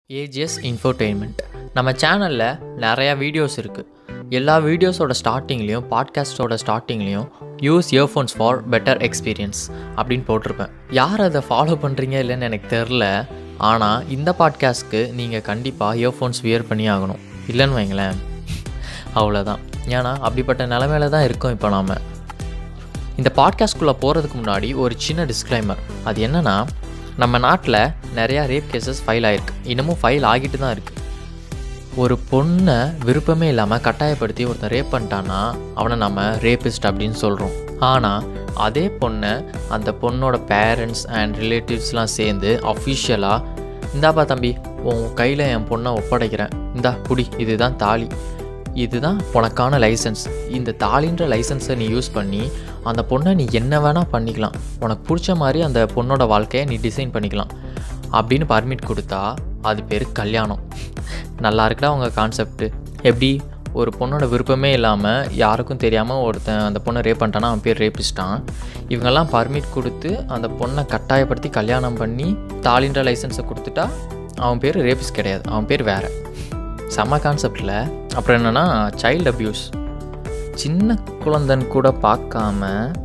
AGS infotainment நம்ம சேனலில் நிறையா வீடியோஸ் இருக்குது எல்லா வீடியோஸோட ஸ்டார்டிங்லேயும் பாட்காஸ்ட்டோட ஸ்டார்டிங்லேயும் use earphones for better experience அப்படின்னு போட்டிருப்பேன் யார் அதை ஃபாலோ பண்ணுறீங்க இல்லைன்னு எனக்கு தெரில ஆனால் இந்த பாட்காஸ்ட்க்கு நீங்கள் கண்டிப்பாக இயர்ஃபோன்ஸ் வியர் பண்ணி ஆகணும் இல்லைன்னு வைங்களேன் அவ்வளோதான் ஏன்னா அப்படிப்பட்ட நிலமையில தான் இருக்கோம் இப்போ நாம் இந்த பாட்காஸ்ட்குள்ளே போகிறதுக்கு முன்னாடி ஒரு சின்ன டிஸ்க்ளைமர் அது என்னென்னா நம்ம நாட்டில் நிறையா ரேப் கேசஸ் ஃபைல் ஆகிருக்கு இன்னமும் ஃபைல் ஆகிட்டு தான் இருக்குது ஒரு பொண்ணை விருப்பமே இல்லாமல் கட்டாயப்படுத்தி ஒருத்தன் ரேப் பண்ணிட்டான்னா அவனை நம்ம ரேபிஸ்ட் அப்படின்னு சொல்கிறோம் ஆனால் அதே பொண்ணை அந்த பொண்ணோட பேரண்ட்ஸ் அண்ட் ரிலேட்டிவ்ஸ்லாம் சேர்ந்து அஃபிஷியலாக இந்தாப்பா தம்பி உன் கையில் என் பொண்ணை ஒப்படைக்கிறேன் இந்தா புடி இதுதான் தாலி இதுதான் உனக்கான லைசன்ஸ் இந்த தாலின்ற லைசன்ஸை நீ யூஸ் பண்ணி அந்த பொண்ணை நீ என்ன வேணால் பண்ணிக்கலாம் உனக்கு பிடிச்ச மாதிரி அந்த பொண்ணோட வாழ்க்கையை நீ டிசைன் பண்ணிக்கலாம் அப்படின்னு பர்மிட் கொடுத்தா அது பேர் கல்யாணம் நல்லா இருக்குடா உங்கள் கான்செப்ட்டு எப்படி ஒரு பொண்ணோட விருப்பமே இல்லாமல் யாருக்கும் தெரியாமல் ஒருத்தன் அந்த பொண்ணை ரேப் பண்ணிட்டானா அவன் பேர் ரேப்பிஸ்டான் இவங்கெல்லாம் பர்மிட் கொடுத்து அந்த பொண்ணை கட்டாயப்படுத்தி கல்யாணம் பண்ணி தாலின்ற லைசன்ஸை கொடுத்துட்டா அவன் பேர் ரேபிஸ் கிடையாது அவன் பேர் வேறு செம்ம கான்செப்டில் அப்புறம் என்னென்னா சைல்டு அப்யூஸ் சின்ன குழந்தன் கூட பார்க்காம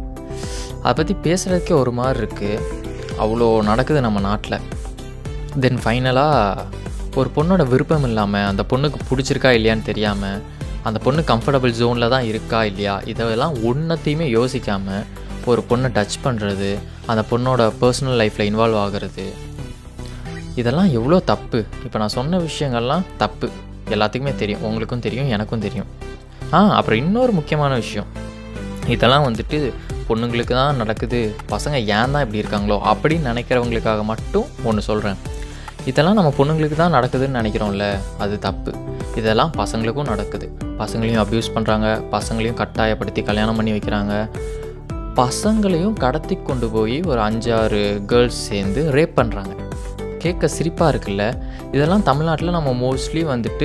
அதை பற்றி பேசுகிறதுக்கே ஒரு மாதிரி இருக்குது அவ்வளோ நடக்குது நம்ம நாட்டில் தென் ஃபைனலாக ஒரு பொண்ணோட விருப்பம் இல்லாமல் அந்த பொண்ணுக்கு பிடிச்சிருக்கா இல்லையான்னு தெரியாமல் அந்த பொண்ணு கம்ஃபர்டபுள் ஜோனில் தான் இருக்கா இல்லையா இதெல்லாம் ஒன்றத்தையுமே யோசிக்காமல் ஒரு பொண்ணை டச் பண்ணுறது அந்த பொண்ணோட பர்சனல் லைஃப்பில் இன்வால்வ் ஆகிறது இதெல்லாம் எவ்வளோ தப்பு இப்போ நான் சொன்ன விஷயங்கள்லாம் தப்பு எல்லாத்துக்குமே தெரியும் உங்களுக்கும் தெரியும் எனக்கும் தெரியும் ஆ அப்புறம் இன்னொரு முக்கியமான விஷயம் இதெல்லாம் வந்துட்டு பொண்ணுங்களுக்கு தான் நடக்குது பசங்க ஏன் தான் இப்படி இருக்காங்களோ அப்படின்னு நினைக்கிறவங்களுக்காக மட்டும் ஒன்று சொல்கிறேன் இதெல்லாம் நம்ம பொண்ணுங்களுக்கு தான் நடக்குதுன்னு நினைக்கிறோம்ல அது தப்பு இதெல்லாம் பசங்களுக்கும் நடக்குது பசங்களையும் அப்யூஸ் பண்ணுறாங்க பசங்களையும் கட்டாயப்படுத்தி கல்யாணம் பண்ணி வைக்கிறாங்க பசங்களையும் கடத்தி கொண்டு போய் ஒரு அஞ்சாறு கேர்ள்ஸ் சேர்ந்து ரேப் பண்ணுறாங்க கேட்க சிரிப்பாக இருக்குல்ல இதெல்லாம் தமிழ்நாட்டில் நம்ம மோஸ்ட்லி வந்துட்டு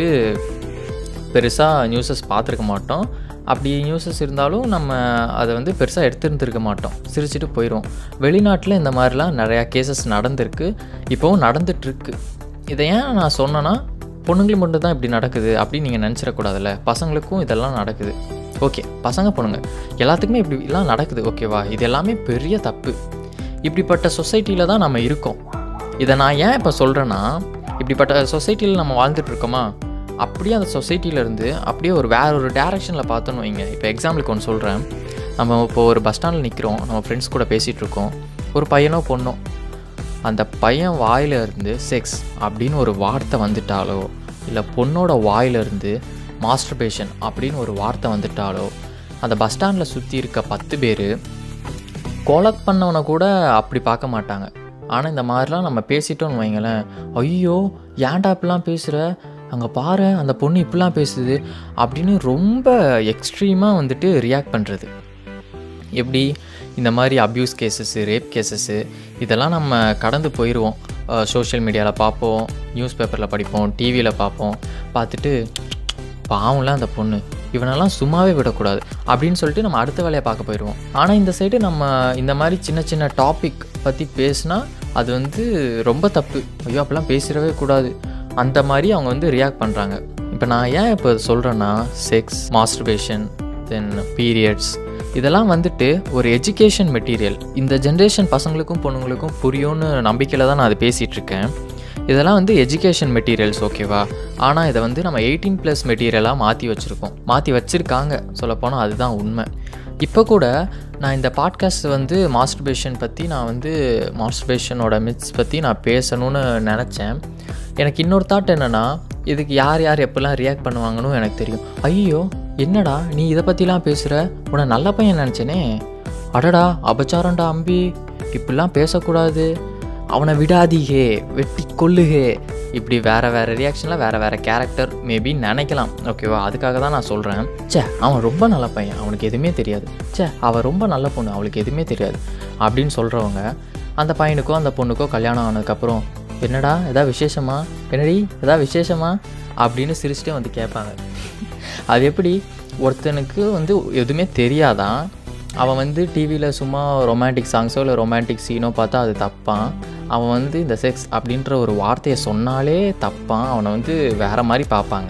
பெருசாக நியூஸஸ் பார்த்துருக்க மாட்டோம் அப்படி நியூஸஸ் இருந்தாலும் நம்ம அதை வந்து பெருசாக எடுத்துருந்துருக்க மாட்டோம் சிரிச்சிட்டு போயிடுவோம் வெளிநாட்டில் இந்த மாதிரிலாம் நிறையா கேசஸ் நடந்திருக்கு இப்போவும் நடந்துகிட்ருக்கு இதை ஏன் நான் சொன்னேன்னா பொண்ணுங்களுக்கு மட்டும் தான் இப்படி நடக்குது அப்படின்னு நீங்கள் நினச்சிடக்கூடாதுல்ல பசங்களுக்கும் இதெல்லாம் நடக்குது ஓகே பசங்க பொண்ணுங்க எல்லாத்துக்குமே இப்படிலாம் நடக்குது ஓகேவா இது எல்லாமே பெரிய தப்பு இப்படிப்பட்ட சொசைட்டியில் தான் நம்ம இருக்கோம் இதை நான் ஏன் இப்போ சொல்கிறேன்னா இப்படிப்பட்ட சொசைட்டியில் நம்ம வாழ்ந்துட்டுருக்கோமா அப்படியே அந்த சொசைட்டியிலேருந்து அப்படியே ஒரு வேற ஒரு டேரெக்ஷனில் பார்த்தோன்னு வைங்க இப்போ எக்ஸாம்பிளுக்கு ஒன்று சொல்கிறேன் நம்ம இப்போ ஒரு பஸ் ஸ்டாண்டில் நிற்கிறோம் நம்ம ஃப்ரெண்ட்ஸ் கூட பேசிகிட்டு இருக்கோம் ஒரு பையனோ பொண்ணோ அந்த பையன் வாயிலிருந்து செக்ஸ் அப்படின்னு ஒரு வார்த்தை வந்துட்டாலோ இல்லை பொண்ணோட வாயிலிருந்து மாஸ்டர்பேஷன் அப்படின்னு ஒரு வார்த்தை வந்துட்டாலோ அந்த பஸ் ஸ்டாண்டில் சுற்றி இருக்க பத்து பேர் கொலை பண்ணவனை கூட அப்படி பார்க்க மாட்டாங்க ஆனால் இந்த மாதிரிலாம் நம்ம பேசிட்டோன்னு வைங்களேன் ஐயோ ஏன்டா இப்படிலாம் பேசுகிற அங்கே பாரு அந்த பொண்ணு இப்படிலாம் பேசுது அப்படின்னு ரொம்ப எக்ஸ்ட்ரீமாக வந்துட்டு ரியாக்ட் பண்ணுறது எப்படி இந்த மாதிரி அப்யூஸ் கேசஸ்ஸு ரேப் கேசஸ்ஸு இதெல்லாம் நம்ம கடந்து போயிடுவோம் சோஷியல் மீடியாவில் பார்ப்போம் நியூஸ் பேப்பரில் படிப்போம் டிவியில் பார்ப்போம் பார்த்துட்டு பாவம்ல அந்த பொண்ணு இவனெல்லாம் சும்மாவே விடக்கூடாது அப்படின்னு சொல்லிட்டு நம்ம அடுத்த வேலையை பார்க்க போயிடுவோம் ஆனால் இந்த சைடு நம்ம இந்த மாதிரி சின்ன சின்ன டாபிக் பற்றி பேசினா அது வந்து ரொம்ப தப்பு ஐயோ அப்படிலாம் பேசிடவே கூடாது அந்த மாதிரி அவங்க வந்து ரியாக்ட் பண்ணுறாங்க இப்போ நான் ஏன் இப்போ சொல்கிறேன்னா செக்ஸ் மாஸ்டர்பேஷன் தென் பீரியட்ஸ் இதெல்லாம் வந்துட்டு ஒரு எஜுகேஷன் மெட்டீரியல் இந்த ஜென்ரேஷன் பசங்களுக்கும் பொண்ணுங்களுக்கும் புரியும்னு நம்பிக்கையில் தான் நான் அதை பேசிகிட்டு இருக்கேன் இதெல்லாம் வந்து எஜுகேஷன் மெட்டீரியல்ஸ் ஓகேவா ஆனால் இதை வந்து நம்ம எயிட்டீன் ப்ளஸ் மெட்டீரியலாக மாற்றி வச்சுருக்கோம் மாற்றி வச்சுருக்காங்க சொல்லப்போனால் அதுதான் உண்மை இப்போ கூட நான் இந்த பாட்காஸ்ட் வந்து மாஸ்டர்பேஷன் பற்றி நான் வந்து மாஸ்டர்பேஷனோட மித்ஸ் பற்றி நான் பேசணும்னு நினச்சேன் எனக்கு இன்னொரு தாட் என்னென்னா இதுக்கு யார் யார் எப்போல்லாம் ரியாக்ட் பண்ணுவாங்கன்னு எனக்கு தெரியும் ஐயோ என்னடா நீ இதை பற்றிலாம் பேசுகிற உன்னை நல்ல பையன் நினச்சேனே அடடா அபச்சாரம்டா அம்பி இப்படிலாம் பேசக்கூடாது அவனை விடாதீகே வெட்டி கொல்லுகே இப்படி வேறு வேறு ரியாக்ஷனில் வேறு வேறு கேரக்டர் மேபி நினைக்கலாம் ஓகேவா அதுக்காக தான் நான் சொல்கிறேன் சே அவன் ரொம்ப நல்ல பையன் அவனுக்கு எதுவுமே தெரியாது சே அவள் ரொம்ப நல்ல பொண்ணு அவளுக்கு எதுவுமே தெரியாது அப்படின்னு சொல்கிறவங்க அந்த பையனுக்கோ அந்த பொண்ணுக்கோ கல்யாணம் ஆனதுக்கப்புறம் என்னடா எதாவது விசேஷமா என்னடி எதாவது விசேஷமா அப்படின்னு சிரிச்சிட்டே வந்து கேட்பாங்க அது எப்படி ஒருத்தனுக்கு வந்து எதுவுமே தெரியாதான் அவன் வந்து டிவியில் சும்மா ரொமான்டிக் சாங்ஸோ இல்லை ரொமான்டிக் சீனோ பார்த்தா அது தப்பான் அவன் வந்து இந்த செக்ஸ் அப்படின்ற ஒரு வார்த்தையை சொன்னாலே தப்பான் அவனை வந்து வேறு மாதிரி பார்ப்பாங்க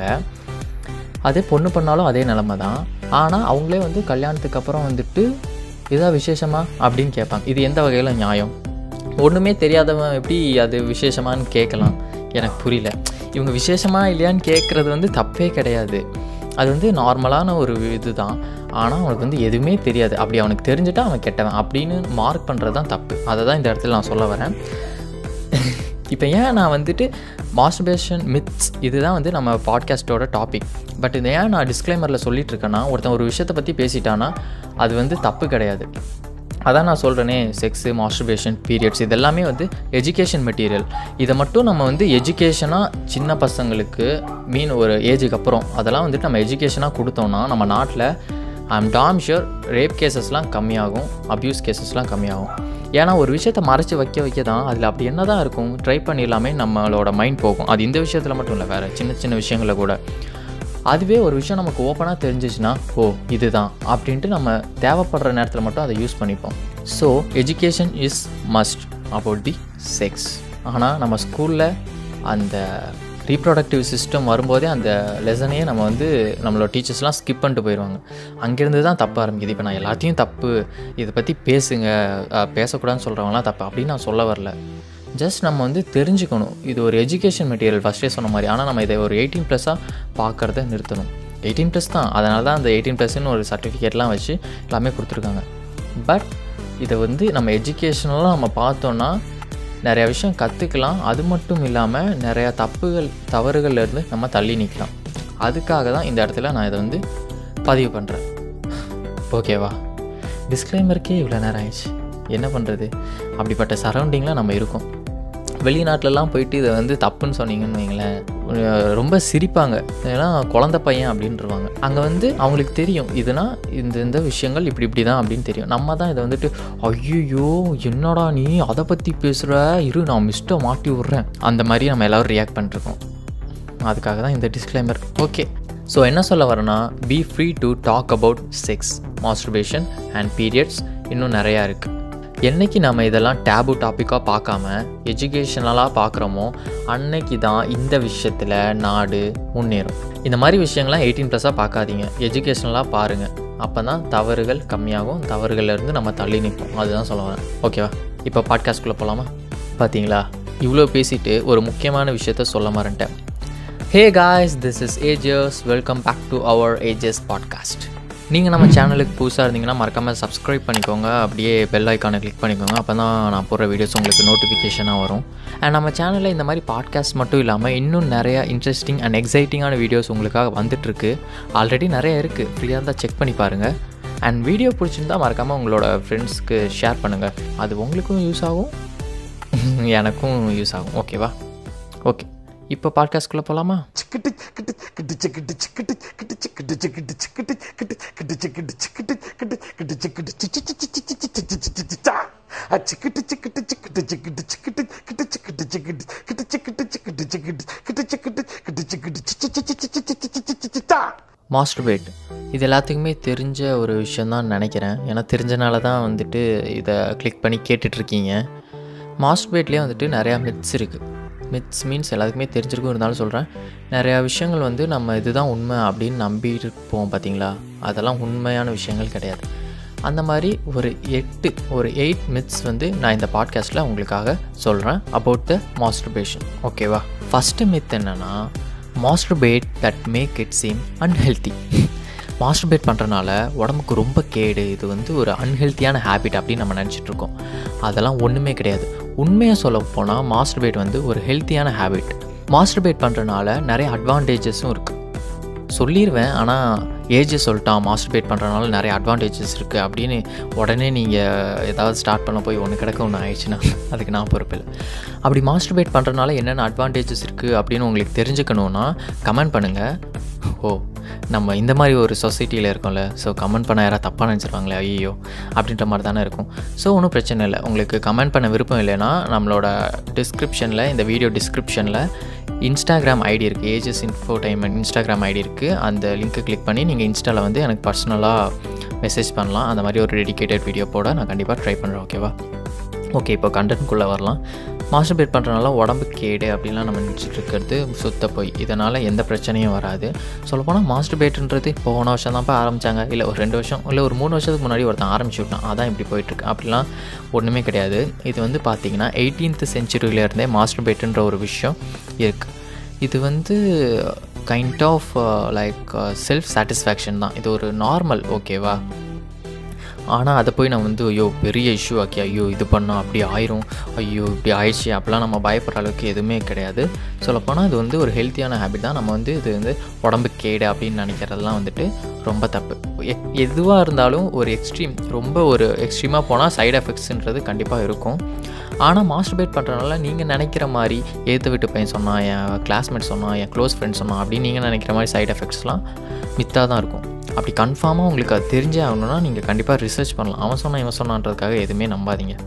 அதே பொண்ணு பண்ணாலும் அதே நிலமை தான் ஆனால் அவங்களே வந்து கல்யாணத்துக்கு அப்புறம் வந்துட்டு இதா விசேஷமா அப்படின்னு கேட்பாங்க இது எந்த வகையில் நியாயம் ஒன்றுமே தெரியாதவன் எப்படி அது விசேஷமான்னு கேட்கலாம் எனக்கு புரியல இவங்க விசேஷமா இல்லையான்னு கேட்குறது வந்து தப்பே கிடையாது அது வந்து நார்மலான ஒரு இது தான் ஆனால் அவனுக்கு வந்து எதுவுமே தெரியாது அப்படி அவனுக்கு தெரிஞ்சுட்டா அவன் கெட்டவன் அப்படின்னு மார்க் பண்ணுறது தான் தப்பு அதை தான் இந்த இடத்துல நான் சொல்ல வரேன் இப்போ ஏன் நான் வந்துட்டு மாஸ்டர்பேஷன் மித்ஸ் இதுதான் வந்து நம்ம பாட்காஸ்ட்டோட டாபிக் பட் இதை ஏன் நான் டிஸ்க்ளைமரில் சொல்லிட்டு இருக்கேன்னா ஒருத்தன் ஒரு விஷயத்தை பற்றி பேசிட்டானா அது வந்து தப்பு கிடையாது அதான் நான் சொல்கிறேனே செக்ஸு மாஸ்டர்பேஷன் பீரியட்ஸ் இதெல்லாமே வந்து எஜுகேஷன் மெட்டீரியல் இதை மட்டும் நம்ம வந்து எஜுகேஷனாக சின்ன பசங்களுக்கு மீன் ஒரு ஏஜுக்கு அப்புறம் அதெல்லாம் வந்துட்டு நம்ம எஜுகேஷனாக கொடுத்தோம்னா நம்ம நாட்டில் ஐம் டாம் ஷியோர் ரேப் கேசஸ்லாம் கம்மியாகும் அப்யூஸ் கேசஸ்லாம் கம்மியாகும் ஏன்னா ஒரு விஷயத்த மறைச்சி வைக்க வைக்க தான் அதில் அப்படி என்ன தான் இருக்கும் ட்ரை பண்ணிடலாமே நம்மளோட மைண்ட் போகும் அது இந்த விஷயத்தில் மட்டும் இல்லை வேறு சின்ன சின்ன விஷயங்களில் கூட அதுவே ஒரு விஷயம் நமக்கு ஓப்பனாக தெரிஞ்சிச்சுன்னா ஓ இதுதான் அப்படின்ட்டு நம்ம தேவைப்படுற நேரத்தில் மட்டும் அதை யூஸ் பண்ணிப்போம் so education is must about the sex ஆனால் நம்ம ஸ்கூலில் அந்த ரீப்ரொடக்டிவ் சிஸ்டம் வரும்போதே அந்த லெசனையே நம்ம வந்து நம்மளோட டீச்சர்ஸ்லாம் ஸ்கிப் பண்ணிட்டு போயிடுவாங்க அங்கேருந்து தான் தப்பு ஆரம்பிக்குது இப்போ நான் எல்லாத்தையும் தப்பு இதை பற்றி பேசுங்க அஹ், பேசக்கூடாதுன்னு சொல்கிறவங்களாம் தப்பு அப்படின்னு நான் சொல்ல வரல ஜஸ்ட் நம்ம வந்து தெரிஞ்சுக்கணும் இது ஒரு எஜுகேஷன் மெட்டீரியல் ஃபஸ்ட்டே சொன்ன மாதிரி ஆனால் நம்ம இதை ஒரு எயிட்டீன் ப்ளஸ்ஸாக பார்க்குறத நிறுத்தணும் எயிட்டீன் ப்ளஸ் தான் அதனால தான் அந்த எயிட்டீன் ப்ளஸ்ன்னு ஒரு சர்டிஃபிகேட்லாம் வச்சு எல்லாமே கொடுத்துருக்காங்க பட் இதை வந்து நம்ம எஜுகேஷனலாக நம்ம பார்த்தோன்னா நிறைய விஷயம் கற்றுக்கலாம் அது மட்டும் இல்லாமல் நிறையா தப்புகள் தவறுகள்ல இருந்து நம்ம தள்ளி நிற்கலாம் அதுக்காக தான் இந்த இடத்துல நான் இதை வந்து பதிவு பண்ணுறேன் ஓகேவா டிஸ்க்ளைமருக்கே இவ்வளோ நேரம் ஆயிடுச்சு என்ன பண்ணுறது அப்படிப்பட்ட சரௌண்டிங்கில் நம்ம இருக்கோம் வெளிநாட்டிலலாம் போயிட்டு இதை வந்து தப்புன்னு சொன்னீங்கன்னு வைங்களேன் அஹ் ரொம்ப சிரிப்பாங்க ஏன்னா குழந்த பையன் அப்படின்றவாங்க அங்கே வந்து அவங்களுக்கு தெரியும் இதுனா இந்த இந்த விஷயங்கள் இப்படி இப்படி தான் அப்படின்னு தெரியும் நம்ம தான் இதை வந்துட்டு ஐயோ என்னடா நீ அதை பற்றி பேசுகிற இரு நான் மிஸ்ட்டை மாட்டி விட்றேன் அந்த மாதிரி நம்ம எல்லோரும் ரியாக்ட் பண்ணிருக்கோம் அதுக்காக தான் இந்த டிஸ்க்ளைமர் ஓகே ஸோ என்ன சொல்ல வரேன்னா be free to talk about sex masturbation and periods இன்னும் நிறையா இருக்குது என்னைக்கு நம்ம இதெல்லாம் டேபு டாப்பிக்காக பார்க்காம எஜுகேஷனலாக பார்க்குறோமோ அன்னைக்கு தான் இந்த விஷயத்தில் நாடு முன்னேறும் இந்த மாதிரி விஷயங்கள்லாம் எயிட்டீன் ப்ளஸ்ஸாக பார்க்காதீங்க எஜுகேஷனலாக பாருங்கள் அப்போ தான் தவறுகள் கம்மியாகும் தவறுகள்லேருந்து நம்ம தள்ளி நிற்போம் அதுதான் சொல்ல வரேன் ஓகேவா இப்போ பாட்காஸ்ட்குள்ளே போகலாமா பார்த்தீங்களா இவ்வளோ பேசிட்டு ஒரு முக்கியமான விஷயத்த சொல்ல மறந்துட்டேன் hey guys this is Ages welcome back to our Ages podcast நீங்கள் நம்ம சேனலுக்கு புதுசாக இருந்தீங்கன்னா மறக்காமல் சப்ஸ்கிரைப் பண்ணிக்கோங்க அப்படியே பெல் ஐக்கானை கிளிக் பண்ணிக்கோங்க அப்போ தான் நான் போடுற வீடியோஸ் உங்களுக்கு நோட்டிஃபிகேஷனாக வரும் அண்ட் நம்ம சேனலில் இந்த மாதிரி பாட்காஸ்ட் மட்டும் இல்லாமல் இன்னும் நிறையா இன்ட்ரெஸ்டிங் அண்ட் எக்ஸைட்டிங்கான வீடியோஸ் உங்களுக்காக வந்துட்டுருக்கு ஆல்ரெடி நிறைய இருக்குது ஃப்ரீயாக இருந்தால் செக் பண்ணி பாருங்கள் அண்ட் வீடியோ பிடிச்சிருந்தா மறக்காமல் உங்களோட ஃப்ரெண்ட்ஸ்க்கு ஷேர் பண்ணுங்கள் அது உங்களுக்கும் யூஸ் ஆகும் எனக்கும் யூஸ் ஆகும் ஓகேவா ஓகே இப்போ பாட்காஸ்ட்குள்ளே போகலாமா சிக்கிட்டு சிக்கிட்டு கிட்டு சிக்கிட்டு சிக்கிட்டு கிட்டு சிக்கிட்டு சிக்கிட்டு சிக்கிட்டு கிட்டு கிட்டு சிக்கிட்டு சிக்கிட்டு கிட்டு கிட்டு சிக்கிட்டு சிச்சி சிச்சி சிச்சி சிச்சி சிச்சி சிச்சி சா அ சிக்கிட்டு சிக்கிட்டு சிக்கிட்டு சிக்கிட்டு சிக்கிட்டு கிட்டு சிக்கிட்டு சிக்கிட்டு கிட்டு சிக்கிட்டு சிக்கிட்டு சிக்கிட்டு கிட்டு சிக்கிட்டு கிட்டு சிக்கிட்டு சிச்சி சிச்சி சிச்சி சிச்சி சிச்சி சிச்சி சா மாஸ்டர்பேட் இது எல்லாத்துக்குமே தெரிஞ்ச ஒரு விஷயந்தான் நினைக்கிறேன் ஏன்னா தெரிஞ்சனால தான் வந்துட்டு இதை கிளிக் பண்ணி கேட்டுட்ருக்கீங்க மாஸ்டர்பேட்லேயே வந்துட்டு நிறையா மித்ஸ் இருக்குது மித்ஸ் மீன்ஸ் எல்லாத்துக்குமே தெரிஞ்சிருக்கும் இருந்தாலும் சொல்கிறேன் நிறையா விஷயங்கள் வந்து நம்ம இதுதான் உண்மை அப்படின்னு நம்பிட்டு இருப்போம் பார்த்தீங்களா அதெல்லாம் உண்மையான விஷயங்கள் கிடையாது அந்த மாதிரி ஒரு எட்டு ஒரு எயிட் மித்ஸ் வந்து நான் இந்த பாட்காஸ்ட்டில் உங்களுக்காக சொல்கிறேன் அபவுட் த மாஸ்டர்பேஷன் ஓகேவா ஃபஸ்ட்டு மித் என்னென்னா masturbate that make it seem unhealthy masturbate பண்ணுறனால உடம்புக்கு ரொம்ப கேடு இது வந்து ஒரு அன்ஹெல்த்தியான ஹேபிட் அப்படின்னு நம்ம நினச்சிட்டு இருக்கோம் அதெல்லாம் ஒன்றுமே கிடையாது உண்மையாக சொல்ல போனால் மாஸ்டர்பேட் வந்து ஒரு ஹெல்த்தியான ஹேபிட் மாஸ்டர்பேட் பண்ணுறனால நிறைய அட்வான்டேஜஸும் இருக்குது சொல்லிடுவேன் ஆனால் ஏஜ் சொல்லிட்டான் மாஸ்டர்பேட் பண்ணுறனால நிறைய அட்வான்டேஜஸ் இருக்குது அப்படின்னு உடனே நீங்கள் ஏதாவது ஸ்டார்ட் பண்ண போய் ஒன்று கிடக்க ஒன்று ஆயிடுச்சுன்னா அதுக்கு நான் பொறுப்பில்லை அப்படி மாஸ்டர்பேட் பண்ணுறனால என்னென்ன அட்வான்டேஜஸ் இருக்குது அப்படின்னு உங்களுக்கு தெரிஞ்சுக்கணுன்னா கமெண்ட் பண்ணுங்கள் ஓ நம்ம இந்த மாதிரி ஒரு சொசைட்டியில் இருக்கோம்ல ஸோ கமெண்ட் பண்ண யாராவது தப்பாக நினச்சிருவாங்களே ஐயோ அப்படின்ற மாதிரி தானே இருக்கும் ஸோ ஒன்றும் பிரச்சனை இல்லை உங்களுக்கு கமெண்ட் பண்ண விருப்பம் இல்லைன்னா நம்மளோட டிஸ்கிரிப்ஷனில் இந்த வீடியோ டிஸ்கிரிப்ஷனில் இன்ஸ்டாகிராம் ஐடி இருக்குது ஏஜஸ் இன்ஃபோடைன்மெண்ட் இன்ஸ்டாகிராம் ஐடி இருக்குது அந்த லிங்க்கை கிளிக் பண்ணி நீங்கள் இன்ஸ்டாவில் வந்து எனக்கு பர்சனலாக மெசேஜ் பண்ணலாம் அந்த மாதிரி ஒரு டெடிகேட்டட் வீடியோ போட நான் கண்டிப்பாக ட்ரை பண்ணுறேன் ஓகேவா ஓகே இப்போ கண்டென்ட்குள்ளே வரலாம் மாஸ்டர்பேட் பண்ணுறதுனால உடம்பு கேடு அப்படின்லாம் நம்ம நினச்சிட்டு இருக்கிறது சுத்த போய் இதனால் எந்த பிரச்சனையும் வராது சொல்லப்போனால் மாஸ்டர்பேட்டுன்றது போன வருஷம் தான் ஆரம்பித்தாங்க இல்லை ஒரு ரெண்டு வருஷம் இல்லை ஒரு மூணு வருஷத்துக்கு முன்னாடி ஒருத்தன் ஆரம்பிச்சு விட்டான் அதான் இப்படி போயிட்டுருக்கு அப்படிலாம் ஒன்றுமே கிடையாது இது வந்து பார்த்திங்கன்னா எயிட்டீன்த் செஞ்சுரியிலேருந்தே மாஸ்டர்பேட்டுன்ற ஒரு விஷயம் இருக்குது இது வந்து kind of like self satisfaction தான் இது ஒரு நார்மல் ஓகேவா ஆனால் அதை போய் நான் வந்து ஐயோ பெரிய இஷ்யூ ஆக்கி ஐயோ இது பண்ணால் அப்படி ஆயிரும் ஐயோ இப்படி ஆயிடுச்சு அப்படிலாம் நம்ம பயப்படுற அளவுக்கு எதுவுமே கிடையாது சொல்லப்போனால் இது வந்து ஒரு ஹெல்த்தியான ஹேபிட் தான் நம்ம வந்து இது வந்து உடம்பு கேடு அப்படின்னு நினைக்கிறதெல்லாம் வந்துட்டு ரொம்ப தப்பு எ- எதுவாக இருந்தாலும் ஒரு எக்ஸ்ட்ரீம் ரொம்ப ஒரு எக்ஸ்ட்ரீமாக போனால் சைடு எஃபெக்ட்ஸ்ன்றது கண்டிப்பாக இருக்கும் ஆனால் மாஸ்டர்பேட் பண்ணுறதுனால நீங்கள் நினைக்கிற மாதிரி ஏற்று விட்டு பையன் சொன்னான் என் கிளாஸ்மேட் சொன்னான் என் க்ளோஸ் ஃப்ரெண்ட் சொன்னான் அப்படின்னு நீங்கள் நினைக்கிற மாதிரி சைடு எஃபெக்ட்ஸ்லாம் மித்தாக தான் இருக்கும் அப்படி கன்ஃபார்மாக உங்களுக்கு அது தெரிஞ்சே ஆகணும்னா நீங்கள் கண்டிப்பாக ரிசர்ச் பண்ணலாம் அவன் சொன்னான் இவன் சொன்னான்றதுக்காக எதுவுமே நம்பாதீங்க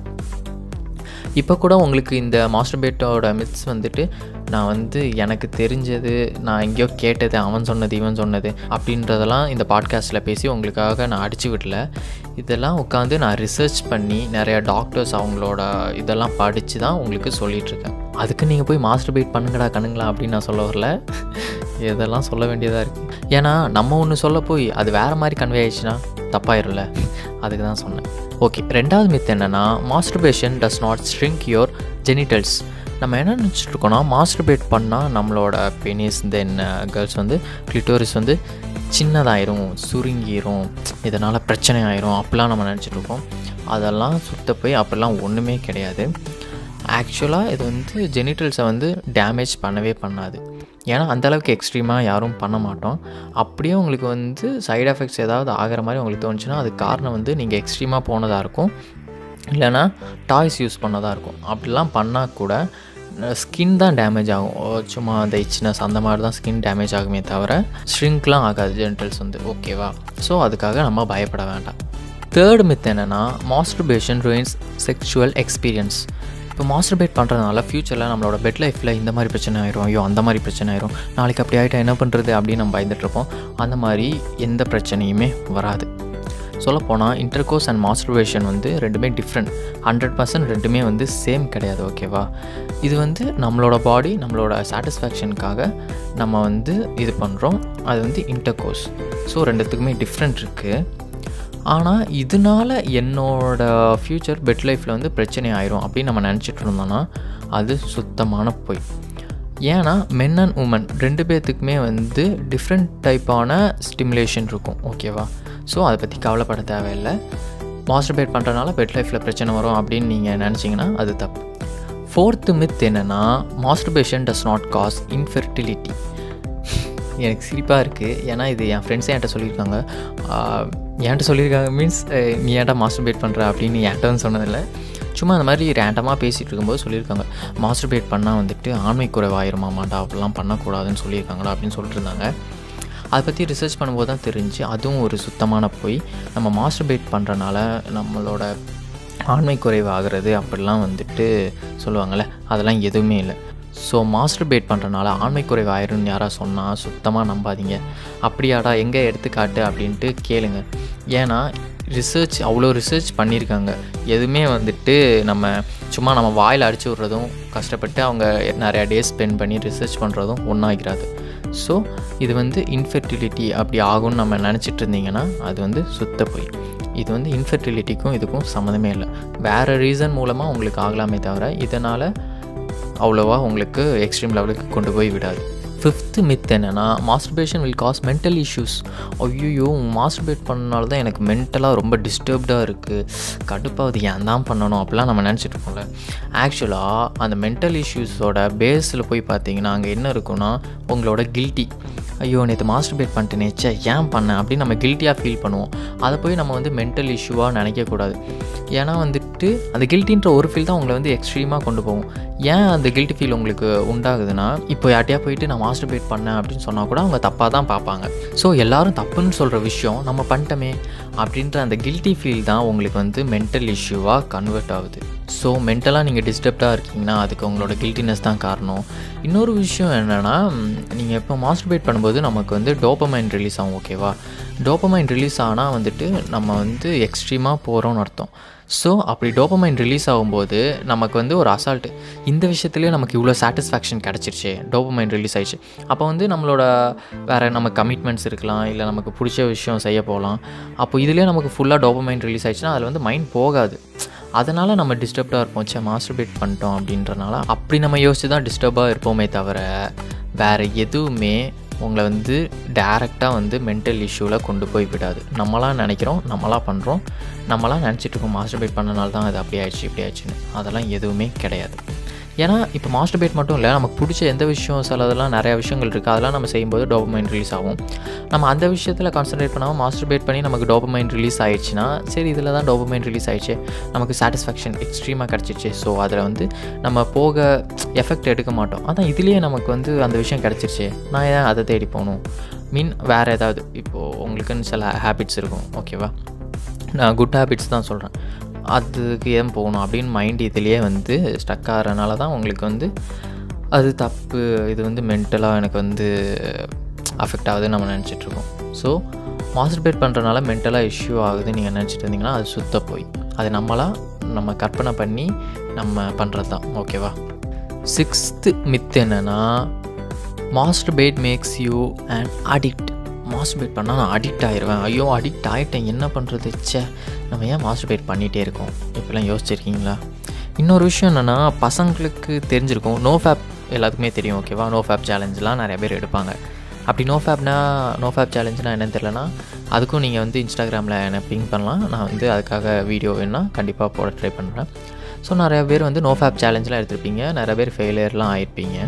இப்போ கூட உங்களுக்கு இந்த மாஸ்டர்பேட்டோட மித்ஸ் வந்துட்டு நான் வந்து எனக்கு தெரிஞ்சது நான் எங்கேயோ கேட்டது அவன் சொன்னது இவன் சொன்னது அப்படின்றதெல்லாம் இந்த பாட்காஸ்ட்டில் பேசி உங்களுக்காக நான் அடிச்சு விடல இதெல்லாம் உட்காந்து நான் ரிசர்ச் பண்ணி நிறைய டாக்டர்ஸ் அவங்களோட இதெல்லாம் படித்து தான் உங்களுக்கு சொல்லிகிட்ருக்கேன் அதுக்கு நீங்கள் போய் மாஸ்டர்பேட் பண்ணுங்கடா கண்ணுங்களா அப்படின்னு நான் சொல்ல வரல இதெல்லாம் சொல்ல வேண்டியதாக இருக்குது ஏன்னா நம்ம ஒன்று சொல்ல போய் அது வேறு மாதிரி கன்வே ஆயிடுச்சுன்னா தப்பாயிரும்ல அதுக்கு தான் சொன்னேன் ஓகே ரெண்டாவது மித் என்னென்னா masturbation does not shrink your genitals நம்ம என்ன நினச்சிட்டு இருக்கோம்னா மாஸ்டர்பேட் பண்ணால் நம்மளோட பெனிஸ் தென் கேர்ள்ஸ் வந்து கிளிட்டோரிஸ் வந்து சின்னதாயிரும் சுருங்கிரும் இதனால் பிரச்சனை ஆயிரும் அப்படிலாம் நம்ம நினச்சிட்டு இருக்கோம் அதெல்லாம் சுத்த போய் அப்படிலாம் ஒன்றுமே கிடையாது ஆக்சுவலாக இது வந்து ஜெனிட்டல்ஸை வந்து டேமேஜ் பண்ணவே பண்ணாது ஏன்னா அந்தளவுக்கு எக்ஸ்ட்ரீமாக யாரும் பண்ண மாட்டோம் அப்படியே உங்களுக்கு வந்து சைடு எஃபெக்ட்ஸ் ஏதாவது ஆகிற மாதிரி உங்களுக்கு தோணுச்சுன்னா அது காரணம் வந்து நீங்கள் எக்ஸ்ட்ரீமாக போனதாக இருக்கும் இல்லைனா டாய்ஸ் யூஸ் பண்ணதாக இருக்கும் அப்படிலாம் பண்ணால் கூட ஸ்கின் தான் டேமேஜ் ஆகும் ஓ, சும்மா அந்த இச்சினஸ் அந்த மாதிரி தான் ஸ்கின் டேமேஜ் ஆகுமே தவிர ஷ்ரிங்க்லாம் ஆகாது ஜென்டல்ஸ் வந்து ஓகேவா ஸோ அதுக்காக நம்ம பயப்பட வேண்டாம் தேர்ட் மித் என்னென்னா மாஸ்டர்பேஷன் ruins செக்ஷுவல் எக்ஸ்பீரியன்ஸ் இப்போ மாஸ்டர்பேட் பண்ணுறதுனால ஃப்யூச்சரில் நம்மளோட பெட் லைஃப்பில் இந்த மாதிரி பிரச்சனை ஆயிரும் ஐயோ அந்த மாதிரி பிரச்சனை ஆயிரும் நாளைக்கு அப்படி ஆகிட்டா என்ன பண்ணுறது அப்படின்னு நம்ம பயந்துட்டுருப்போம் அந்த மாதிரி எந்த பிரச்சனையுமே வராது சொல்லப்போனால் இன்டர்கோர்ஸ் அண்ட் மாஸ்டர்பேஷன் வந்து ரெண்டுமே டிஃப்ரெண்ட் ஹண்ட்ரட் பர்சன்ட் ரெண்டுமே வந்து சேம் கிடையாது ஓகேவா இது வந்து நம்மளோட பாடி நம்மளோட சாட்டிஸ்ஃபேக்ஷனுக்காக நம்ம வந்து இது பண்ணுறோம் அது வந்து இன்டர்கோர்ஸ் ஸோ ரெண்டுத்துக்குமே டிஃப்ரெண்ட் இருக்குது ஆனால் இதனால என்னோட ஃப்யூச்சர் பெட் லைஃப்பில் வந்து பிரச்சனை ஆயிரும் அப்படின்னு நம்ம நினச்சிட்டு இருந்தோம்னா அது சுத்தமான பொய் ஏன்னா மென் அண்ட் உமன் ரெண்டு பேர்த்துக்குமே வந்து டிஃப்ரெண்ட் டைப்பான ஸ்டிமுலேஷன் இருக்கும் ஓகேவா ஸோ அதை பற்றி கவலைப்பட தேவையில்லை மாஸ்டர்பேட் பண்ணுறதுனால பெட் லைஃப்பில் பிரச்சனை வரும் அப்படின்னு நீங்கள் நினச்சிங்கன்னா அது தப்பு ஃபோர்த்து மித் என்னென்னா masturbation does not cause infertility எனக்கு சிரிப்பாக இருக்குது ஏன்னா இது என் ஃப்ரெண்ட்ஸே என்கிட்ட சொல்லியிருக்காங்க ஆஹ், என்கிட்ட சொல்லியிருக்காங்க மீன்ஸ் நீ ஏன்டா மாஸ்டர்பேட் பண்ணுற அப்படின்னு என்கிட்ட வந்து சொன்னதில்லை சும்மா அந்த மாதிரி ரேண்டமாக பேசிகிட்டு இருக்கும்போது சொல்லியிருக்காங்க மாஸ்டர்பேட் பண்ணால் வந்துட்டு ஆண்மை குறைவாயிருமாமாண்டா அப்படிலாம் பண்ணக்கூடாதுன்னு சொல்லியிருக்காங்களா அப்படின்னு சொல்லிட்டு இருந்தாங்க அதை பற்றி ரிசர்ச் பண்ணும்போது தான் தெரிஞ்சு அதுவும் ஒரு சுத்தமான பொய் நம்ம மாஸ்டர்பேட் பண்ணுறனால நம்மளோட ஆண்மை குறைவு ஆகிறது அப்படிலாம் வந்துட்டு சொல்லுவாங்கள்ல அதெல்லாம் எதுவுமே இல்லை ஸோ மாஸ்டர்பேட் பண்ணுறனால ஆண்மை குறைவு ஆயிரும்னு யாராவது சொன்னால் சுத்தமாக நம்பாதீங்க அப்படியாடா எங்கே எடுத்துக்காட்டு அப்படின்ட்டு கேளுங்க ஏன்னா ரிசர்ச் அவ்வளோ ரிசர்ச் பண்ணியிருக்காங்க எதுவுமே வந்துட்டு நம்ம சும்மா நம்ம வாயில் அடிச்சு விட்றதும் கஷ்டப்பட்டு அவங்க நிறையா டேஸ் ஸ்பெண்ட் பண்ணி ரிசர்ச் பண்ணுறதும் ஒன்றாகிறாது ஸோ இது வந்து இன்ஃபெர்டிலிட்டி அப்படி ஆகும்னு நம்ம நினச்சிட்டு இருந்தீங்கன்னா அது வந்து சுத்த பொய் இது வந்து இன்ஃபெர்டிலிட்டிக்கும் இதுக்கும் சம்மந்தமே இல்லை வேறு ரீசன் மூலமாக உங்களுக்கு ஆகலாமே தவிர இதனால் அவ்வளோவா உங்களுக்கு எக்ஸ்ட்ரீம் லெவலுக்கு கொண்டு போய் விடாது ஃபிஃப்த்து மித் என்னென்னா masturbation will cause mental issues ஐயோ மாஸ்டர்பேட் பண்ணனால தான் எனக்கு மென்டலாக ரொம்ப டிஸ்டர்ப்டாக இருக்குது கடுப்பாவது ஏன் தான் பண்ணணும் அப்படிலாம் நம்ம நினச்சிட்டு இருக்கோம்ல ஆக்சுவலாக அந்த மென்டல் இஷ்யூஸோட பேஸில் போய் பார்த்தீங்கன்னா அங்கே என்ன இருக்குன்னா உங்களோட கில்ட்டி ஐயோ நேற்று மாஸ்டர்பேட் பண்ணிட்டேனே ச்சே ஏன் பண்ணேன் அப்படின்னு நம்ம கில்ட்டியாக ஃபீல் பண்ணுவோம் அதை போய் நம்ம வந்து மென்டல் இஷ்யூவாக நினைக்கக்கூடாது ஏன்னா வந்துட்டு அந்த கில்ட்டின்ற ஒரு ஃபீல் தான் உங்களை வந்து எக்ஸ்ட்ரீமாக கொண்டு போகும் ஏன் அந்த கில்ட்டி ஃபீல் உங்களுக்கு உண்டாகுதுன்னா இப்போ யார்ட்டையா போயிட்டு நான் மாஸ்டர்பேட் பண்ணேன் அப்படின்னு சொன்னால் கூட அவங்க தப்பாக தான் பார்ப்பாங்க ஸோ எல்லாரும் தப்புன்னு சொல்கிற விஷயம் நம்ம பண்ணிட்டோமே அப்படின்ற அந்த கில்ட்டி ஃபீல் தான் உங்களுக்கு வந்து மென்டல் இஷ்யூவாக கன்வெர்ட் ஆகுது ஸோ மென்டலாக நீங்கள் டிஸ்டர்ப்டாக இருக்கீங்கன்னா அதுக்கு உங்களோட கில்ட்டினஸ் தான் காரணம் இன்னொரு விஷயம் என்னென்னா நீங்கள் இப்போ மாஸ்டர்பேட் பண்ணும்போது நமக்கு வந்து டோப்பமைன் ரிலீஸ் ஆகும் ஓகேவா டோப்பமைன் ரிலீஸ் ஆனால் வந்துட்டு நம்ம வந்து எக்ஸ்ட்ரீமாக போகிறோம்னு அர்த்தம் ஸோ அப்படி டோப்பமைன் ரிலீஸ் ஆகும்போது நமக்கு வந்து ஒரு அசால்ட்டு இந்த விஷயத்துலேயே நமக்கு இவ்வளோ சாட்டிஸ்ஃபேக்ஷன் கிடச்சிருச்சு டோப்பமைன் ரிலீஸ் ஆயிடுச்சு அப்போ வந்து நம்மளோட வேறு நம்ம கமிட்மெண்ட்ஸ் இருக்கலாம் இல்லை நமக்கு பிடிச்ச விஷயம் செய்ய போகலாம் அப்போ இதுலேயே நமக்கு ஃபுல்லாக டோப்பமைன் ரிலீஸ் ஆயிடுச்சுன்னா அதில் வந்து மைண்ட் போகாது அதனால் நம்ம டிஸ்டர்ப்டாக இருப்போம் சே மாஸ்டர்பேட் பண்ணிட்டோம் அப்படின்றனால அப்படி நம்ம யோசிச்சு தான் டிஸ்டர்பாக இருப்போமே தவிர வேறு எதுவுமே உங்களை வந்து டேரெக்டாக வந்து மென்டல் இஷ்யூவில் கொண்டு போய் விடாது நம்மளாம் நினைக்கிறோம் நம்மளாம் பண்ணுறோம் நம்மளாம் நினச்சிட்டு இருக்கோம் மாஸ்டர்பேட் பண்ணனால தான் அது அப்படி ஆயிடுச்சு இப்படி ஆயிடுச்சுன்னு அதெல்லாம் எதுவுமே கிடையாது ஏன்னா இப்போ மாஸ்டர்பேட் மட்டும் இல்லை நமக்கு பிடிச்ச எந்த விஷயம் சிலதெல்லாம் நிறையா விஷயங்கள் இருக்குது அதெல்லாம் நம்ம செய்யும்போது டோபமைன் ரிலீஸ் ஆகும் நம்ம அந்த விஷயத்தில் கான்சன்ட்ரேட் பண்ணாமல் மாஸ்டர்பேட் பண்ணி நமக்கு டோபமைன் ரிலீஸ் ஆயிடுச்சுன்னா சரி இதில் தான் டோபமைன் ரிலீஸ் ஆயிடுச்சு நமக்கு சாட்டிஸ்ஃபேக்ஷன் எக்ஸ்ட்ரீமாக கிடச்சிருச்சு ஸோ அதில் வந்து நம்ம போக எஃபெக்ட் எடுக்க மாட்டோம் அதான் இதுலேயே நமக்கு வந்து அந்த விஷயம் கிடச்சிருச்சு நான் ஏன் அதை தேடி போகணும் மீன் வேறு ஏதாவது இப்போது உங்களுக்குன்னு சில ஹேபிட்ஸ் இருக்கும் ஓகேவா நான் குட் ஹேபிட்ஸ் தான் சொல்கிறேன் அதுக்கு ஏன் போகணும் அப்படின்னு மைண்ட் இதுலேயே வந்து ஸ்டக் ஆகிறனால தான் உங்களுக்கு வந்து அது தப்பு இது வந்து மென்டலாக எனக்கு வந்து அஃபெக்ட் ஆகுதுன்னு நம்ம நினச்சிட்ருக்கோம் ஸோ மாஸ்டர்பேட் பண்ணுறனால மென்டலாக இஷ்யூ ஆகுதுன்னு நீங்கள் நினச்சிட்டு இருந்தீங்கன்னா அது சுத்த போய் அது நம்மளாக நம்ம கற்பனை பண்ணி நம்ம பண்ணுறது தான் ஓகேவா சிக்ஸ்த்து மித் என்னென்னா masturbate makes you and addict masturbate பண்ணால் நான் அடிக்ட் ஆயிடுவேன் ஐயோ அடிக்ட் ஆகிட்டேன் என்ன பண்ணுறது ச்சே நம்ம ஏன் மாஸ்டர்பேட் பண்ணிகிட்டே இருக்கோம் இப்படிலாம் யோசிச்சிருக்கீங்களா இன்னொரு விஷயம் என்னென்னா பசங்களுக்கு தெரிஞ்சிருக்கும் நோ ஃபேப் எல்லாத்துக்குமே தெரியும் ஓகேவா நோ ஃபேப் சேலஞ்செலாம் நிறைய பேர் எடுப்பாங்க அப்படி நோ ஃபேப்னா நோ ஃபேப் சேலஞ்சுனா என்னன்னு தெரிலனா அதுக்கும் நீங்கள் வந்து இன்ஸ்டாகிராமில் என்னை பிங் பண்ணலாம் நான் வந்து அதுக்காக வீடியோ வேணால் கண்டிப்பாக போட ட்ரை பண்ணுறேன் ஸோ நிறைய பேர் வந்து நோ ஃபேப் சேலஞ்செலாம் எடுத்திருப்பீங்க நிறைய பேர் ஃபெயிலியர்லாம் ஆயிருப்பீங்க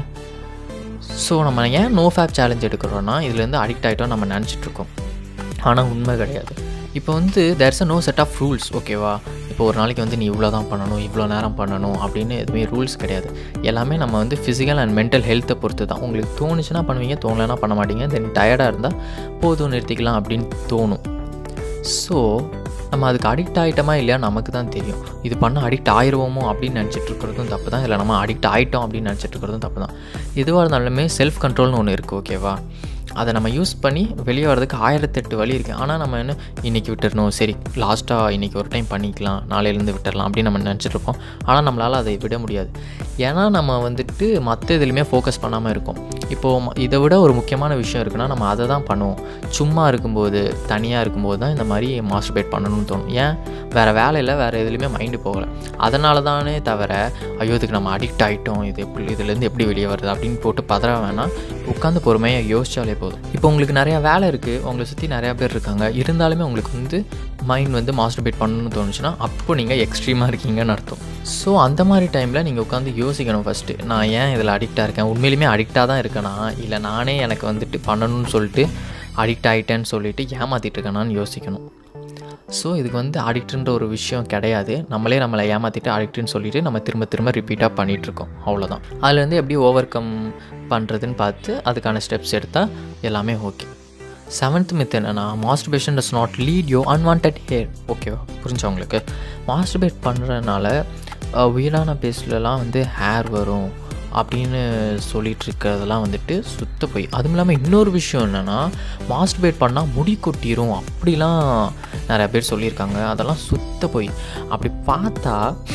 ஸோ நம்ம ஏன் நோ ஃபேப் சேலஞ்ச் எடுக்கிறோன்னா இதுலேருந்து அடிக்ட் ஆகிட்டோம் நம்ம நினச்சிட்ருக்கோம் ஆனால் உண்மை கிடையாது இப்போ வந்து there's a no set of rules ஓகேவா இப்போ ஒரு நாளைக்கு வந்து நீ இவ்வளோ தான் பண்ணணும் இவ்வளோ நேரம் பண்ணணும் அப்படின்னு எதுவுமே ரூல்ஸ் கிடையாது எல்லாமே நம்ம வந்து ஃபிசிக்கல் அண்ட் மென்டல் ஹெல்த்தை பொறுத்து தான் உங்களுக்கு தோணுச்சுன்னா பண்ணுவீங்க தோணலைன்னா பண்ண மாட்டீங்க தென் டயர்டாக இருந்தால் போதும் நிறுத்திக்கலாம் அப்படின்னு தோணும் ஸோ நம்ம அதுக்கு அடிக்ட் ஆகிட்டோமா இல்லையா நமக்கு தான் தெரியும் இது பண்ண அடிக்ட் ஆயிடுவோமோ அப்படின்னு நினச்சிட்டு இருக்கிறதும் தப்பு தான் இல்லை நம்ம அடிக்ட் ஆகிட்டோம் அப்படின்னு நினச்சிட்டு இருக்கிறதும் தப்பு தான் எதுவாக இருந்தாலுமே செல்ஃப் கண்ட்ரோல்னு ஒன்று இருக்குது ஓகேவா அதை நம்ம யூஸ் பண்ணி வெளியே வரதுக்கு ஆயிரத்தெட்டு வழி இருக்குது ஆனால் நம்ம என்ன இன்றைக்கி விட்டுறணும் சரி லாஸ்ட்டாக இன்றைக்கி ஒரு டைம் பண்ணிக்கலாம் நாளையிலேருந்து விட்டுறலாம் அப்படின்னு நம்ம நினச்சிட்டு இருப்போம் ஆனால் நம்மளால் அதை விட முடியாது ஏன்னா நம்ம வந்துட்டு மற்ற இதுலையுமே ஃபோக்கஸ் பண்ணாமல் இருக்கோம் இப்போது இதை விட ஒரு முக்கியமான விஷயம் இருக்குன்னா நம்ம அதை தான் பண்ணுவோம் சும்மா இருக்கும்போது தனியாக இருக்கும்போது தான் இந்த மாதிரி மாஸ்டர்பேட் பண்ணணும்னு தோணும் ஏன் வேறு வேலையில் வேறு எதுலேயுமே மைண்டு போகலை அதனால தானே தவிர ஐயோ இதுக்கு நம்ம அடிக்ட் ஆகிட்டோம் இது எப்படி இதுலேருந்து எப்படி வெளியே வருது அப்படின்னு போட்டு பதற வேணாம் உட்காந்து பொறுமையாக யோசிச்சாலே போதும் இப்போ உங்களுக்கு நிறையா வேலை இருக்குது உங்களை சுற்றி நிறையா பேர் இருக்காங்க இருந்தாலுமே உங்களுக்கு வந்து மைண்ட் வந்து மாஸ்டர்பேட் பண்ணணும்னு தோணுச்சுன்னா அப்போ நீங்கள் எக்ஸ்ட்ரீமாக இருக்கீங்கன்னு அர்த்தம் ஸோ அந்த மாதிரி டைமில் நீங்கள் உட்காந்து யோசிக்கணும் ஃபஸ்ட்டு நான் ஏன் இதில் அடிக்டாக இருக்கேன் உண்மையிலுமே அடிக்டாக தான் இருக்கேனா இல்லை நானே எனக்கு வந்துட்டு பண்ணணும்னு சொல்லிட்டு அடிக்ட் ஆகிட்டேன்னு சொல்லிட்டு ஏமாற்றிட்டு இருக்கேனான்னு யோசிக்கணும் ஸோ இதுக்கு வந்து அடிக்ட்ன்ற ஒரு விஷயம் கிடையாது நம்மளே நம்மளை ஏமாற்றிட்டு அடிக்ட்னு சொல்லிட்டு நம்ம திரும்ப திரும்ப ரிப்பீட்டாக பண்ணிகிட்ருக்கோம் அவ்வளோதான் அதுலேருந்து எப்படி ஓவர் கம் பண்ணுறதுன்னு பார்த்து அதுக்கான ஸ்டெப்ஸ் எடுத்தால் எல்லாமே ஓகே செவன்த் மித் என்னென்னா masturbation does not lead to unwanted hair ஓகேவா புரிஞ்சா உங்களுக்கு மாஸ்டர்பேட் பண்ணுறதுனால உயிரான பேஸ்லலாம் வந்து ஹேர் வரும் அப்படின்னு சொல்லிட்டு இருக்கிறதெல்லாம் வந்துட்டு சுத்த போய் அதுவும் இல்லாமல் இன்னொரு விஷயம் என்னென்னா மாஸ்டர்பேட் பண்ணால் முடி கொட்டிரும் அப்படிலாம் நிறைய பேர் சொல்லியிருக்காங்க அதெல்லாம் சுத்த போய் அப்படி பார்த்தா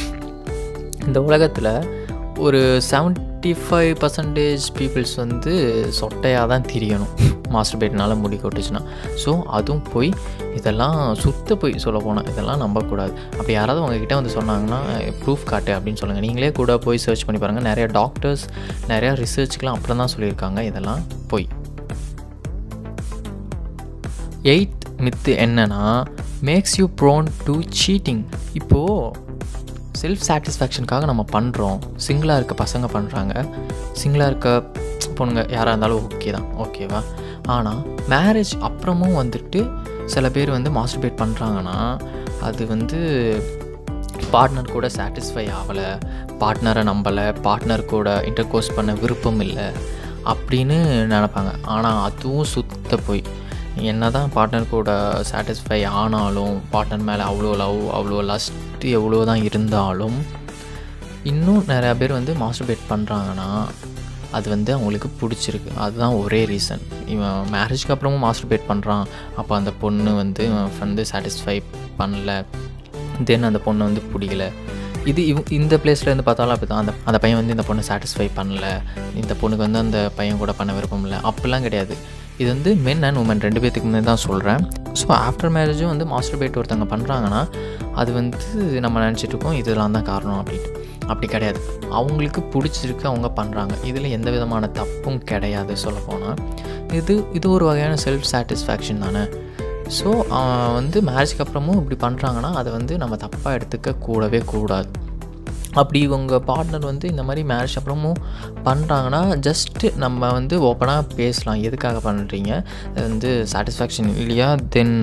இந்த உலகத்தில் ஒரு செவன்ட்டி ஃபைவ் பர்சன்டேஜ் பீப்புள்ஸ் வந்து சொட்டையாக தான் திரியணும் மாஸ்டர்பேட்னால முடி கொட்டுச்சுன்னா ஸோ அதுவும் போய் இதெல்லாம் சுத்த போய் சொல்ல போனால் இதெல்லாம் நம்பக்கூடாது அப்படி யாராவது உங்ககிட்ட வந்து சொன்னாங்கன்னா ப்ரூஃப் காட்டு அப்படின்னு சொல்லுங்கள் நீங்களே கூட போய் சர்ச் பண்ணி பாருங்கள் நிறைய டாக்டர்ஸ் நிறையா ரிசர்ச்சுக்கெலாம் அப்புறம் தான் சொல்லியிருக்காங்க இதெல்லாம் போய் எயித் மித்து என்னன்னா makes you prone to cheating இப்போது செல்ஃப் சாட்டிஸ்ஃபேக்ஷனுக்காக நம்ம பண்ணுறோம் சிங்கிளாக இருக்க பசங்க பண்ணுறாங்க சிங்கிளாக இருக்க பொண்ணுங்க யாராக இருந்தாலும் ஓகே தான் ஓகேவா ஆனால் மேரேஜ் அப்புறமும் வந்துட்டு சில பேர் வந்து மாஸ்டர்பேட் பண்ணுறாங்கன்னா அது வந்து பார்ட்னர் கூட சாட்டிஸ்ஃபை ஆகலை பார்ட்னரை நம்பலை பார்ட்னர் கூட இன்டர் கோர்ஸ் பண்ண விருப்பம் இல்லை அப்படின்னு நினப்பாங்க ஆனால் அதுவும் சுத்த போய் என்ன தான் பார்ட்னர் கூட சாட்டிஸ்ஃபை ஆனாலும் பார்ட்னர் மேலே அவ்வளோ லவ் அவ்வளோ லஸ்ட்டு எவ்வளோ தான் இருந்தாலும் இன்னும் நிறையா பேர் வந்து மாஸ்டர்பேட் பண்ணுறாங்கன்னா அது வந்து அவங்களுக்கு பிடிச்சிருக்கு அதுதான் ஒரே ரீசன் இவன் மேரேஜ்க்கு அப்புறமும் மாஸ்டர்பேட் பண்ணுறான் அப்போ அந்த பொண்ணு வந்து இவன் வந்து சாட்டிஸ்ஃபை பண்ணல தென் அந்த பொண்ணு வந்து பிடிக்கல இது இவ் இந்த பிளேஸில் இருந்து பார்த்தாலும் அப்படி தான் அந்த அந்த பையன் வந்து இந்த பொண்ணை சாட்டிஸ்ஃபை பண்ணல இந்த பொண்ணுக்கு வந்து அந்த பையன் கூட பண்ண விருப்பம் இல்லை அப்படிலாம் கிடையாது இது வந்து மென் அண்ட் உமன் ரெண்டு பேர்த்துக்குமே தான் சொல்கிறேன் ஸோ ஆஃப்டர் மேரேஜும் வந்து மாஸ்டர் பேட் ஒருத்தவங்க பண்ணுறாங்கன்னா அது வந்து நம்ம நினச்சிட்டு இருக்கோம் இதெல்லாம் தான் காரணம் அப்படின்ட்டு அப்படி கிடையாது அவங்களுக்கு பிடிச்சிருக்கு அவங்க பண்ணுறாங்க இதில் எந்த விதமான தப்பும் கிடையாது சொல்லப்போனால் இது இது ஒரு வகையான செல்ஃப் சாட்டிஸ்ஃபேக்ஷன் தானே ஸோ வந்து மேரேஜ்க்கு அப்புறமும் இப்படி பண்ணுறாங்கன்னா அதை வந்து நம்ம தப்பாக எடுத்துக்க கூடவே கூடாது அப்படி உங்கள் பார்ட்னர் வந்து இந்த மாதிரி மேரேஜ் அப்புறமும் பண்ணுறாங்கன்னா ஜஸ்ட்டு நம்ம வந்து ஓப்பனாக பேசலாம் எதுக்காக பண்ணுறீங்க அது வந்து சாட்டிஸ்ஃபேக்ஷன் இல்லையா தென்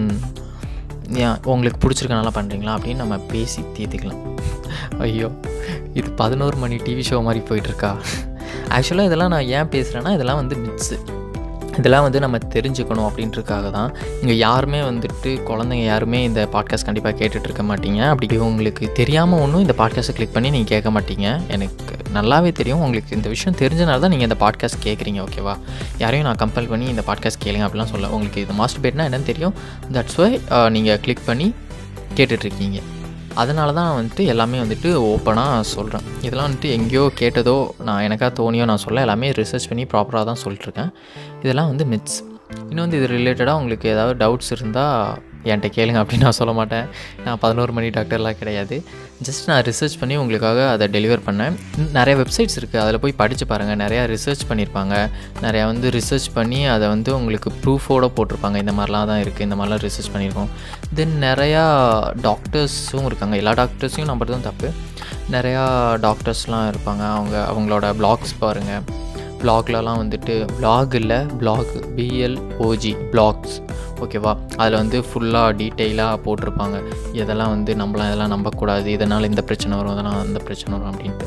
ஏன் உங்களுக்கு பிடிச்சிருக்கனால பண்ணுறீங்களா அப்படின்னு நம்ம பேசி தீர்த்துக்கலாம் ஐயோ இது பதினோரு மணி டிவி ஷோ மாதிரி போயிட்டுருக்கா ஆக்சுவலாக இதெல்லாம் நான் ஏன் பேசுகிறேன்னா இதெல்லாம் வந்து மிக்ஸு இதெல்லாம் வந்து நம்ம தெரிஞ்சுக்கணும் அப்படின்றதுக்காக தான் இங்கே யாருமே வந்துட்டு குழந்தைங்க யாருமே இந்த பாட்காஸ்ட் கண்டிப்பாக கேட்டுட்டு இருக்க மாட்டீங்க அப்படி உங்களுக்கு தெரியாமல் ஒன்றும் இந்த பாட்காஸ்ட்டை கிளிக் பண்ணி நீங்கள் கேட்க மாட்டீங்க எனக்கு நல்லாவே தெரியும் உங்களுக்கு இந்த விஷயம் தெரிஞ்சனால தான் நீங்கள் இந்த பாட்காஸ்ட் கேட்குறீங்க ஓகேவா யாரையும் நான் கம்பல் பண்ணி இந்த பாட்காஸ்ட் கேளுங்க அப்படிலாம் சொல்ல உங்களுக்கு இது மாஸ்டர் பேட்னா என்னன்னு தெரியும் தட்ஸ் ஒய் நீங்கள் கிளிக் பண்ணி கேட்டுட்ருக்கீங்க அதனால தான் நான் வந்துட்டு எல்லாமே வந்துட்டு ஓப்பனாக சொல்கிறேன் இதெல்லாம் வந்துட்டு எங்கேயோ கேட்டதோ நான் எனக்காக தோணியோ நான் சொல்ல எல்லாமே ரிசர்ச் பண்ணி ப்ராப்பராக தான் சொல்லிட்டுருக்கேன் இதெல்லாம் வந்து மிட்ஸ் இன்னும் வந்து இது ரிலேட்டடாக உங்களுக்கு ஏதாவது டவுட்ஸ் இருந்தால் என்கிட்ட கேளுங்க அப்படின்னு நான் சொல்ல மாட்டேன் நான் பதினோரு மணி டாக்டர்லாம் கிடையாது ஜஸ்ட் நான் ரிசர்ச் பண்ணி உங்களுக்காக அதை டெலிவர் பண்ணேன் நிறைய வெப்சைட்ஸ் இருக்குது அதில் போய் படித்து பாருங்கள் நிறையா ரிசர்ச் பண்ணியிருப்பாங்க நிறையா வந்து ரிசர்ச் பண்ணி அதை வந்து உங்களுக்கு ப்ரூஃபோடு போட்டிருப்பாங்க இந்த மாதிரிலாம் தான் இருக்குது இந்த மாதிரிலாம் ரிசர்ச் பண்ணியிருக்கோம் தென் நிறையா டாக்டர்ஸும் இருக்காங்க எல்லா டாக்டர்ஸையும் நம்புறதும் தப்பு நிறையா டாக்டர்ஸ்லாம் இருப்பாங்க அவங்க அவங்களோட பிளாக்ஸ் பாருங்கள் பிளாக்லலாம் வந்துட்டு பிளாக் இல்லை பிளாக் பிஎல்ஓஜி பிளாக்ஸ் ஓகேவா அதில் வந்து ஃபுல்லாக டீட்டெயிலாக போட்டிருப்பாங்க இதெல்லாம் வந்து நம்மளாம் இதெல்லாம் நம்பக்கூடாது இதனால் இந்த பிரச்சனை வரும் இதனால் அந்த பிரச்சனை வரும் அப்படின்ட்டு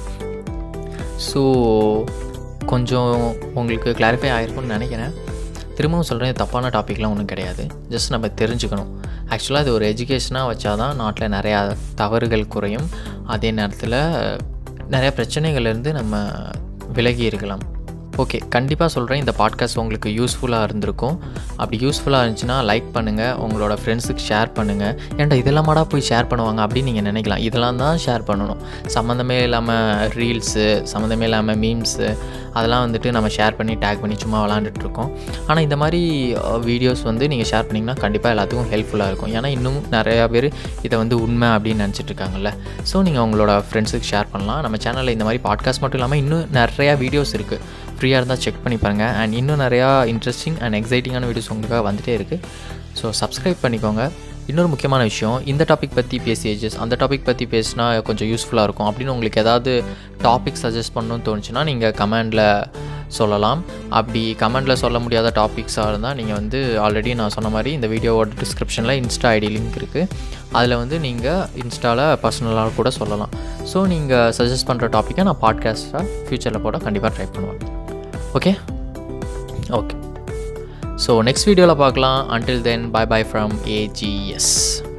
ஸோ கொஞ்சம் உங்களுக்கு கிளாரிஃபை ஆகிருக்கும்னு நினைக்கிறேன் திரும்பவும் சொல்கிறேன் இது தப்பான டாப்பிக்லாம் ஒன்றும் கிடையாது ஜஸ்ட் நம்ம தெரிஞ்சுக்கணும் ஆக்சுவலாக இது ஒரு எஜுகேஷனாக வச்சா தான் நாட்டில் நிறையா தவறுகள் குறையும் அதே நேரத்தில் நிறையா பிரச்சனைகள்லேருந்து நம்ம விலகி இருக்கலாம் ஓகே கண்டிப்பாக சொல்கிறேன் இந்த பாட்காஸ்ட் உங்களுக்கு யூஸ்ஃபுல்லாக இருந்திருக்கும் அப்படி யூஸ்ஃபுல்லாக இருந்துச்சுன்னா லைக் பண்ணுங்கள் உங்களோட ஃப்ரெண்ட்ஸுக்கு ஷேர் பண்ணுங்கள் ஏன்டா இதெல்லாமாடா போய் ஷேர் பண்ணுவாங்க அப்படின்னு நீங்கள் நினைக்கலாம் இதெல்லாம் தான் ஷேர் பண்ணணும் சம்மந்தமே இல்லாமல் ரீல்ஸு சம்மந்தமே இல்லாமல் மீம்ஸு அதெல்லாம் வந்துட்டு நம்ம ஷேர் பண்ணி டேக் பண்ணி சும்மா விளாண்டுட்ருக்கோம் ஆனால் இந்த மாதிரி வீடியோஸ் வந்து நீங்கள் ஷேர் பண்ணிங்கன்னா கண்டிப்பாக எல்லாத்துக்கும் ஹெல்ப்ஃபுல்லாக இருக்கும் ஏன்னா இன்னும் நிறையா பேர் இதை வந்து உண்மை அப்படின்னு நினச்சிட்டு இருக்காங்கல்ல ஸோ நீங்கள் உங்களோட ஃப்ரெண்ட்ஸுக்கு ஷேர் பண்ணலாம் நம்ம சேனலில் இந்த மாதிரி பாட்காஸ்ட் மட்டும் இல்லாமல் இன்னும் நிறையா வீடியோஸ் இருக்குது ஃப்ரீயாக இருந்தால் செக் பண்ணி பாருங்கள் அண்ட் இன்னும் நிறையா இன்ட்ரெஸ்டிங் அண்ட் எக்ஸைட்டிங்கான வீடியோஸ் உங்களுக்காக வந்துகிட்டே இருக்குது ஸோ சப்ஸ்கிரைப் பண்ணிக்கோங்க இன்னொரு முக்கியமான விஷயம் இந்த டாபிக் பற்றி பேசியேஜஸ் அந்த டாபிக் பற்றி பேசினா கொஞ்சம் யூஸ்ஃபுல்லாக இருக்கும் அப்படின்னு உங்களுக்கு ஏதாவது டாபிக் சஜஸ்ட் பண்ணணும்னு தோணுச்சுன்னா நீங்கள் கமெண்டில் சொல்லலாம் அப்படி கமெண்டில் சொல்ல முடியாத டாபிக்ஸாக இருந்தால் நீங்கள் வந்து ஆல்ரெடி நான் சொன்ன மாதிரி இந்த வீடியோவோட டிஸ்கிரிப்ஷனில் இன்ஸ்டா ஐடி லிங்க் இருக்குது அதில் வந்து நீங்கள் இன்ஸ்டாவில் பர்சனலாக கூட சொல்லலாம் ஸோ நீங்கள் சஜஸ்ட் பண்ணுற டாப்பிக்கை நான் பாட்காஸ்ட்டாக ஃப்யூச்சரில் போட கண்டிப்பாக ட்ரை பண்ணுவேன் ஓகே ஓகே ஸோ நெக்ஸ்ட் வீடியோவில் பார்க்கலாம் until then bye bye from AGS